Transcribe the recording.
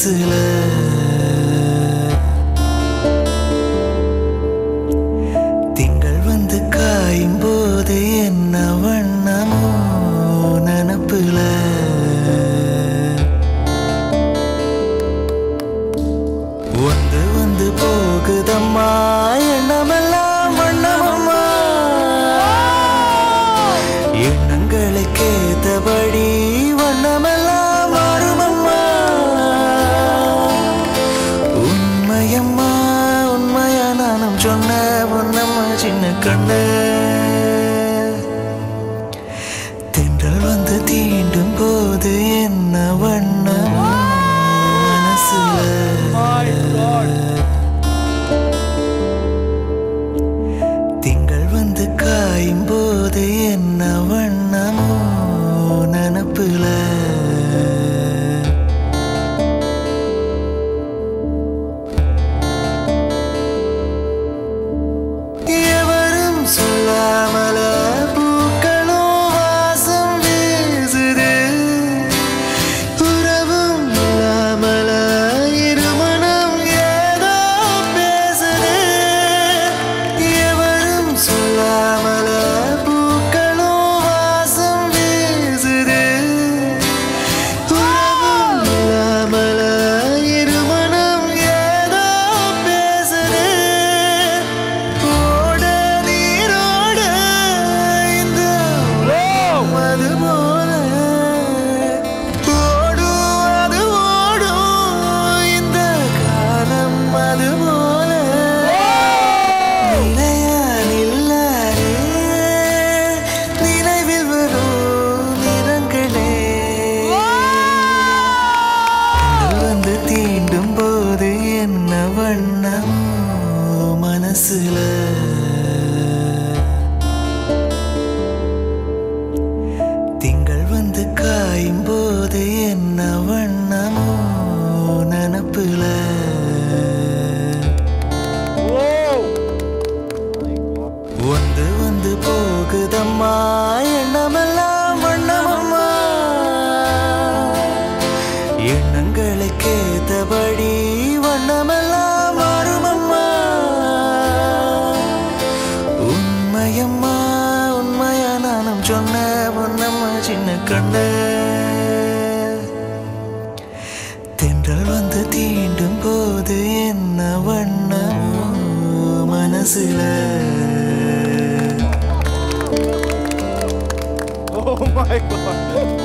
மனசுல திங்கள் வந்து காயும் போது என்ன வண்ணமோ நினப்புல வந்து வந்து போகுதம்மா எண்ணமெல்லாம் வண்ணமம்மா எண்ணங்களுக்கு ஏத்தபடி வண்ணமெல்லாம் மாறுமம்மா உண்மையம்மா உண்மையா நானும் சொன்ன பொன்னம்மா சின்ன கண்ணு தென்றல் வந்து தீண்டும் போது என்ன வண்ணம் மனசுல திங்கள் வந்து காயும் போது என்ன வண்ணமோ நினப்புல எவரும் சொல்லாமல பூக்களும் வாசம் வீசுது உறவும் இல்லாமல இருமணம் ஏதோ பேசுது எவரும் சொல்லாமல பூக்களும் வாசம் வீசுது உறவும் இல்லாமல இருமணம் ஏதோ பேசுது ஓட நீரோட இந்த உலகம் அது போல ஓடும் அது ஓடும் இந்த காலம் அது போல நிலையா நில்லாரே நினைவில் வரும் நிறங்களே வந்து தீண்டும் போது என்ன வண்ணம் மனசுல திங்கள் வந்து காயும் போது என்ன வண்ணமோ நினப்புல வந்து வந்து போகுதம்மா எண்ணமெல்லாம் வண்ணமம்மா எண்ணங்களுக்கு ஏத்தபடி வண்ணமெல்லாம் மாறுமம்மா உண்மையம்மா உண்மையா நானும் சொன்ன பொன்னம்மா சின்ன கண்ணு தென்றல் வந்து தீண்டும் போது என்ன வண்ணமோ மனசுல Oh my god.